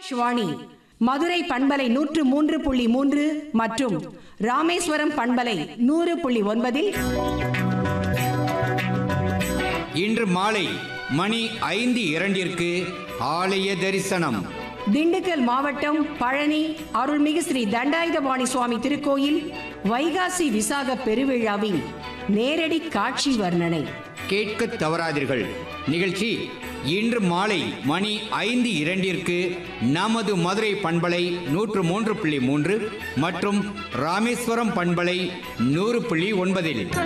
ஆகாஷ்வாணி மதுரை பண்பலை நூற்று மூன்று புள்ளி மூன்று மற்றும் ராமேஸ்வரம் பண்பலை நூறு புள்ளி ஒன்பதில் இன்று மாலை மணி ஐந்து இரண்டிற்கு ஆலய தரிசனம் திண்டுக்கல் மாவட்டம் பழனி அருள்மிகு ஸ்ரீ தண்டாயுதபாணி சுவாமி திருக்கோயில் வைகாசி விசாக பெருவிழாவின் நேரடி காட்சி வர்ணனை கேட்க தவறாதீர்கள் நிகழ்ச்சி இன்று மாலை மணி ஐந்து இரண்டிற்கு நமது மதுரை பண்பலை நூற்று மூன்று புள்ளி மூன்று மற்றும் ராமேஸ்வரம் பண்பலை நூறு புள்ளி ஒன்பதில்